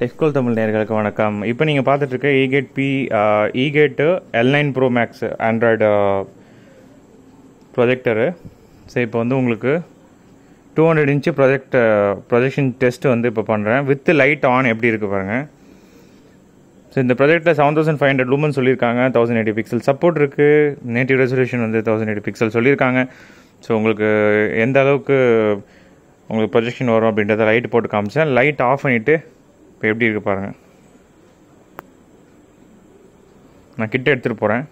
டெக்ஸ்கோல் தமிழ் நேர்களுக்கு வணக்கம் இப்போ நீங்கள் பார்த்துட்டு இருக்க EGate P EGate L nine pro max android projector so இப்போ வந்து உங்களுக்கு two hundred inch project projection test வந்து இப்போ பண்ணுறேன் வித் லைட் ஆன் எப்படி இருக்குது பாருங்கள் ஸோ இந்த ப்ராஜெக்ட்டில் seven thousand five hundred lumen சொல்லியிருக்காங்க தௌசண்ட் எயிட்டி பிக்சல் சப்போர்ட் இருக்குது நேட்டிவ் ரெசல்யூஷன் வந்து தௌசண்ட் எயிட்டி பிக்சல் சொல்லியிருக்காங்க ஸோ உங்களுக்கு எந்த அளவுக்கு உங்களுக்கு ப்ரொஜெக்ஷன் வரும் அப்படின்றத லைட் போட்டு காமிச்சேன் லைட் ஆஃப் பண்ணிவிட்டு இப்போ எப்படி இருக்குது பாருங்கள் நான் கிட்ட எடுத்துகிட்டு போகிறேன்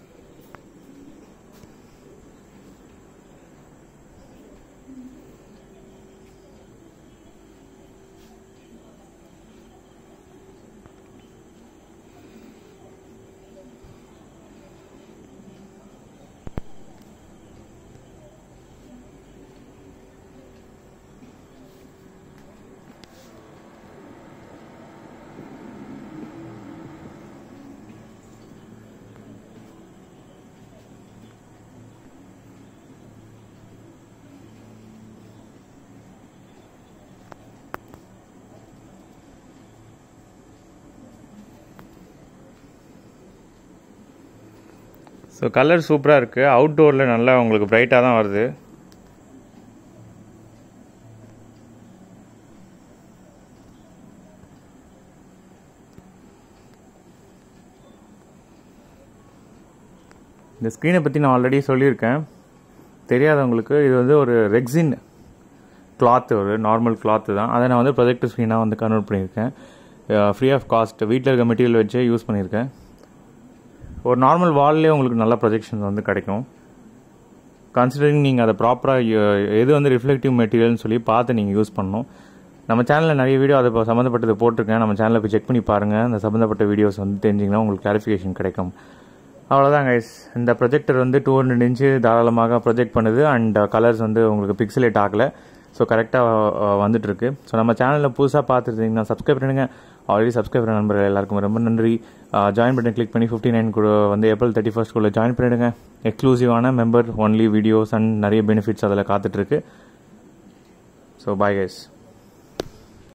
ஸோ கலர் சூப்பராக இருக்குது அவுட்டோரில் நல்லா உங்களுக்கு பிரைட்டாக தான் வருது இந்த ஸ்க்ரீனை பற்றி நான் ஆல்ரெடி சொல்லியிருக்கேன் தெரியாதவங்களுக்கு இது வந்து ஒரு ரெக்ஸின் கிளாத்து ஒரு நார்மல் கிளாத்து தான் அதை நான் வந்து ப்ரொஜெக்ட் ஸ்க்ரீனாக வந்து கன்வெர்ட் பண்ணியிருக்கேன் ஃப்ரீ ஆஃப் காஸ்ட் வீட்டில் இருக்க மெட்டீரியல் வச்சே யூஸ் பண்ணியிருக்கேன் ஒரு நார்மல் வால்லே உங்களுக்கு நல்ல ப்ரொஜெக்ஷன் வந்து கிடைக்கும் கன்சிடரிங் நீங்கள் அதை ப்ராப்பராக எது வந்து ரிஃப்ளெக்டிவ் மெட்டீரியல்னு சொல்லி பார்த்து நீங்கள் யூஸ் பண்ணணும் நம்ம சேனலில் நிறைய வீடியோ அதை இப்போ சம்மந்தப்பட்டது போட்டிருக்கேன் நம்ம சேனலில் போய் செக் பண்ணி பாருங்கள் அந்த சம்மந்தப்பட்ட வீடியோஸ் வந்து தெரிஞ்சிங்கன்னா உங்களுக்கு கிளாரிஃபிகேஷன் கிடைக்கும் அவ்வளோதான் கைஸ் இந்த ப்ரொஜெக்டர் வந்து டூ ஹண்ட்ரட் இன்ச்சு தாராளமாக ப்ரொஜெக்ட் பண்ணுது அண்ட் கலர்ஸ் வந்து உங்களுக்கு பிக்சலேட் ஆகலை ஸோ கரெக்டாக வந்துட்டுருக்கு ஸோ நம்ம சேனலில் புதுசாக பார்த்துருந்தீங்கன்னா சப்ஸ்கிரைப் பண்ணுங்கள் ஆல்ரெடி சப்ஸ்கிரைப் பண்ண நண்பர்கள் எல்லாருக்கும் ரொம்ப நன்றி ஜாயின் பட்டன் கிளிக் பண்ணி ஃபிஃப்டி நைன் கூட வந்து ஏப்ரல் தேர்ட்டி ஃபஸ்ட்குள்ளே ஜாயின் பண்ணிவிடுங்க எக்ஸ்க்ளூசிவான மெம்பர் ஒன்லி வீடியோஸ் அண்ட் நிறைய பெனிஃபிட்ஸ் அதில் காத்துட்ருக்கு ஸோ பாய் கைஸ்